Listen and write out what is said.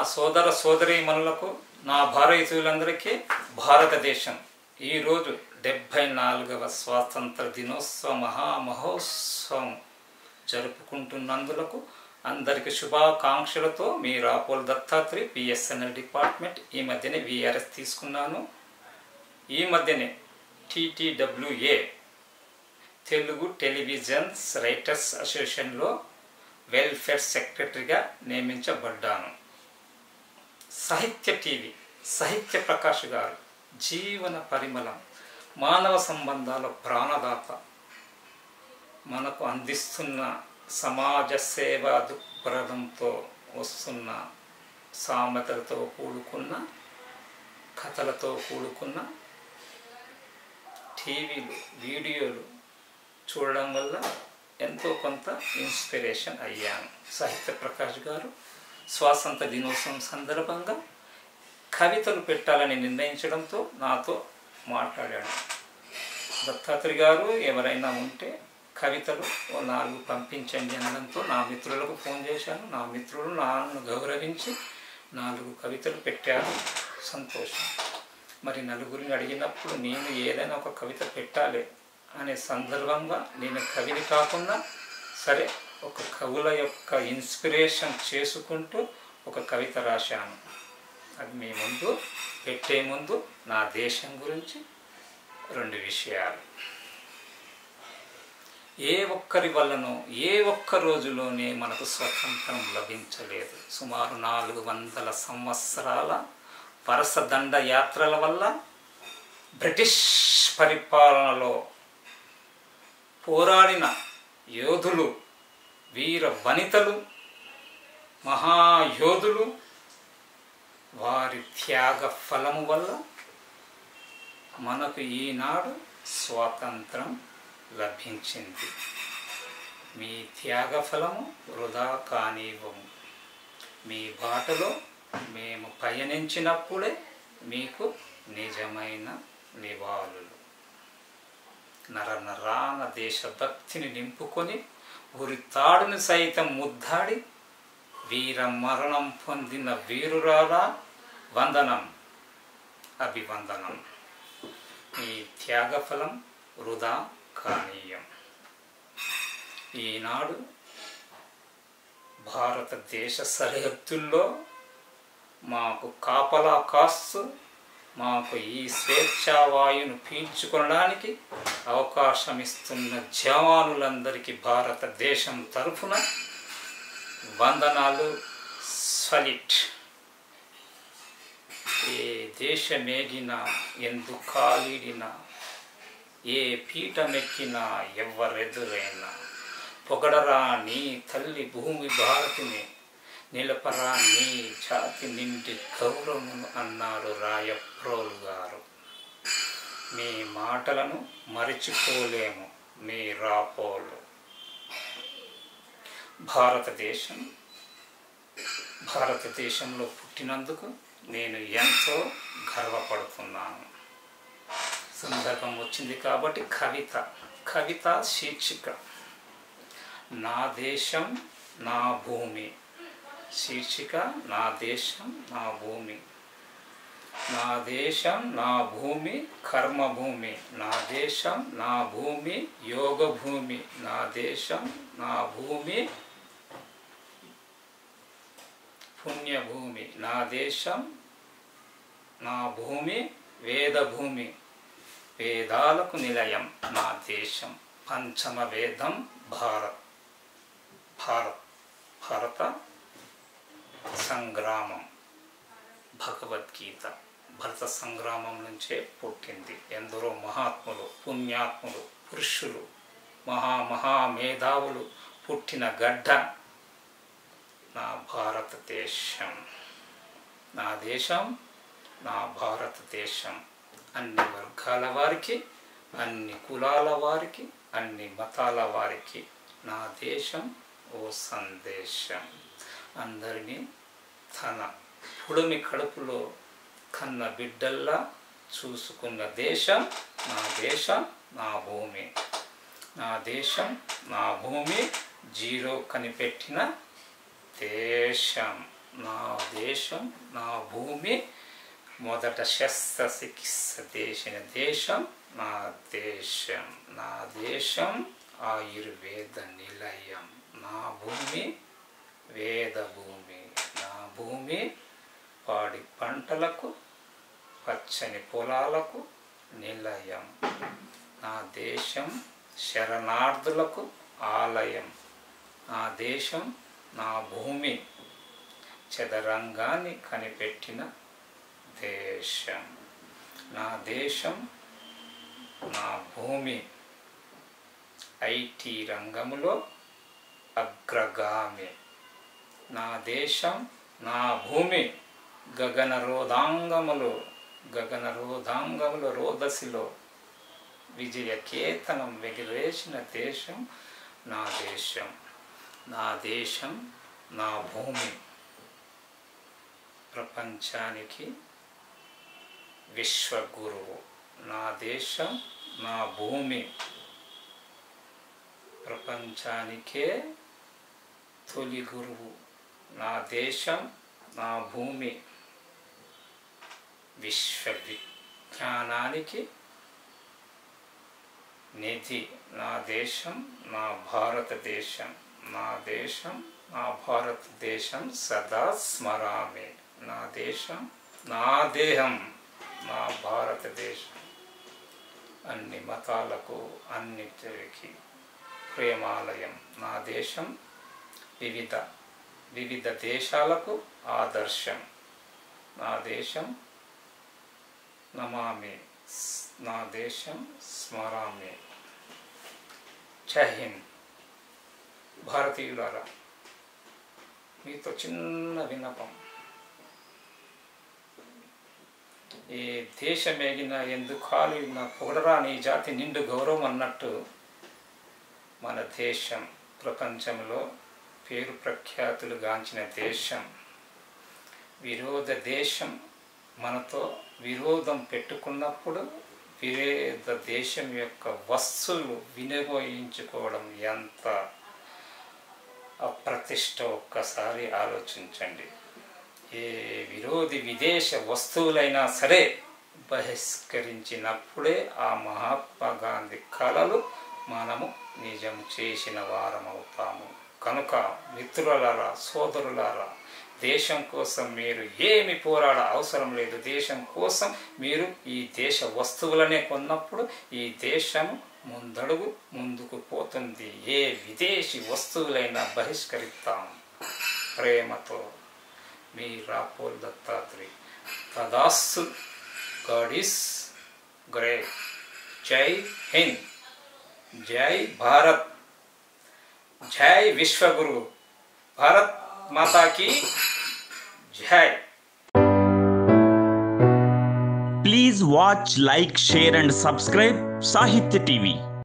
సోదర సోదరీమణులకు నా భారతీయులందరికీ భారతదేశం ఈరోజు డెబ్భై నాలుగవ స్వాతంత్ర దినోత్సవ మహామహోత్సవం జరుపుకుంటున్నందులకు అందరికి శుభాకాంక్షలతో మీ రాపోల్ దత్తాత్రి పిఎస్ఎన్ఎల్ డిపార్ట్మెంట్ ఈ మధ్యనే విఆర్ఎస్ తీసుకున్నాను ఈ మధ్యనే టీటీడబ్ల్యూఏ తెలుగు టెలివిజన్స్ రైటర్స్ అసోసియేషన్లో వెల్ఫేర్ సెక్రటరీగా నియమించబడ్డాను సాహిత్య టీవీ సాహిత్య ప్రకాష్ గారు జీవన పరిమళం మానవ సంబంధాల ప్రాణదాత మనకు అందిస్తున్న సమాజ సేవా దృక్పథంతో వస్తున్న సామెతలతో కూడుకున్న కథలతో కూడుకున్న టీవీలు వీడియోలు చూడడం వల్ల ఎంతో కొంత ఇన్స్పిరేషన్ అయ్యాను సాహిత్య ప్రకాష్ గారు స్వాతంత్ర దినోత్సవం సందర్భంగా కవితలు పెట్టాలని నిర్ణయించడంతో నాతో మాట్లాడాడు దత్తాత్రి గారు ఎవరైనా ఉంటే కవితలు ఓ నాలుగు పంపించండి అనడంతో నా మిత్రులకు ఫోన్ చేశాను నా మిత్రులు నన్ను గౌరవించి నాలుగు కవితలు పెట్టారు సంతోషం మరి నలుగురిని అడిగినప్పుడు నేను ఏదైనా ఒక కవిత పెట్టాలి అనే సందర్భంగా నేను కవిని కాకుండా సరే ఒక కవుల యొక్క ఇన్స్పిరేషన్ చేసుకుంటూ ఒక కవిత రాశాను అది మీ ముందు పెట్టే ముందు నా దేశం గురించి రెండు విషయాలు ఏ ఒక్కరి వల్లనో ఏ ఒక్క రోజులోనే మనకు స్వతంత్రం లభించలేదు సుమారు నాలుగు వందల సంవత్సరాల వరుస దండ యాత్రల వల్ల బ్రిటిష్ పరిపాలనలో పోరాడిన యోధులు వీర వనితలు మహాయోధులు వారి త్యాగ ఫలము వల్ల మనకు ఈనాడు స్వాతంత్రం లభించింది మీ త్యాగ ఫలము వృధా కానివ్వము మీ బాటలో మేము పయనించినప్పుడే మీకు నిజమైన నివాళులు నర నరాన దేశభక్తిని నింపుకొని ఉరి తాడుని సైతం ముద్దాడి వీర మరణం పొందిన వీరురాలా వందనం అభివందనం ఈ త్యాగఫలం వృధా కానీయం ఈనాడు భారతదేశ సరిహద్దుల్లో మాకు కాపలా కాస్తూ మాకు ఈ స్వేచ్ఛావాయును పీల్చుకోవడానికి అవకాశం ఇస్తున్న జవానులందరికీ భారతదేశం తరఫున వందనాలు సలిట్ ఏ దేశమేగినా ఎందు కాలిడినా ఏ పీఠమెక్కినా ఎవరెదురైనా పొగడరా నీ తల్లి భూమి భారతిని నిలపరా నీ జాతి నిండి గౌరవం అన్నారు రాయప్రోల్ గారు మీ మాటలను మరిచిపోలేము మీ రాపోలు భారతదేశం భారతదేశంలో పుట్టినందుకు నేను ఎంతో గర్వపడుతున్నాను సందర్భం వచ్చింది కాబట్టి కవిత కవిత శీర్షిక నా దేశం నా భూమి శీర్షిక నా దేశం నా భూమి నా దేశం నా భూమి కర్మభూమి నా దేశం నా భూమి యోగ భూమి నా దేశం నా భూమి పుణ్యభూమి నా దేశం నా భూమి వేదభూమి వేదాలకు నిలయం నా దేశం పంచమ వేదం భారత్ భారత్ భారత సంగ్రామం భగవద్గీత భరత సంగ్రామం నుంచే పుట్టింది ఎందరో మహాత్ములు పుణ్యాత్ములు పురుషులు మహా మహామేధావులు పుట్టిన గడ్డ నా భారతదేశం నా దేశం నా భారతదేశం అన్ని వర్గాల వారికి అన్ని కులాల వారికి అన్ని మతాల వారికి నా దేశం ఓ సందేశం అందరినీ తన పుడమి కడుపులో కన్న బిడ్డల్లా చూసుకున్న దేశం నా దేశం నా భూమి నా దేశం నా భూమి జీరో కనిపెట్టిన దేశం నా దేశం నా భూమి మొదట శస్త్రచికిత్స చేసిన దేశం నా దేశం నా దేశం ఆయుర్వేద నిలయం నా భూమి వేద భూమి నా భూమి పాడి పంటలకు పచ్చని పొలాలకు నిలయం నా దేశం శరణార్థులకు ఆలయం నా దేశం నా భూమి చదరంగాన్ని కనిపెట్టిన దేశం నా దేశం నా భూమి ఐటీ రంగములో అగ్రగామి నా దేశం నా భూమి గగన రోధాంగములు గగన రోధాంగములు రోదసిలో విజయకేతనం వెగిరేసిన దేశం నా దేశం నా దేశం నా భూమి ప్రపంచానికి విశ్వగురువు నా దేశం నా భూమి ప్రపంచానికే తొలి గురువు నా దేశం నా భూమి విశ్వవిజ్ఞానానికి నిధి నా దేశం నా భారతదేశం నా దేశం నా భారతదేశం సదా స్మరామి నా దేశం నా దేహం నా భారతదేశం అన్ని మతాలకు అన్నిటికి ప్రేమాలయం నా దేశం వివిధ వివిధ దేశాలకు ఆదర్శం నా దేశం నమామి నా దేశం స్మరామి జై హింద్ భారతీయులారా మీతో చిన్న విన్నపం ఏ దేశమేగిన ఎందుకాలిన పొగడరా నీ జాతి నిండు గౌరవం అన్నట్టు మన దేశం ప్రపంచంలో పేరు ప్రఖ్యాతులు గాంచిన దేశం విరోధ దేశం మనతో విరోధం పెట్టుకున్నప్పుడు విరోధ దేశం యొక్క వస్తువులు వినియోగించుకోవడం ఎంత అప్రతిష్ట ఒక్కసారి ఆలోచించండి ఏ విరోధి విదేశ వస్తువులైనా సరే బహిష్కరించినప్పుడే ఆ మహాత్మా గాంధీ కళలు మనము నిజం చేసిన వారం అవుతాము కనుక మిత్రులారా సోదరులారా దేశం కోసం మీరు ఏమి పోరాడ అవసరం లేదు దేశం కోసం మీరు ఈ దేశ వస్తువులనే కొన్నప్పుడు ఈ దేశం ముందడుగు ముందుకు పోతుంది ఏ విదేశీ వస్తువులైనా బహిష్కరిస్తాం ప్రేమతో మీ రాపోల్ దత్తాత్రి తదాస్తు గాడ్ ఈస్ గ్రేట్ జై హింద్ జై భారత్ జై విశ్వగురు భారత్ మాతాకి జై Please watch, like, share, and subscribe Sahitya TV.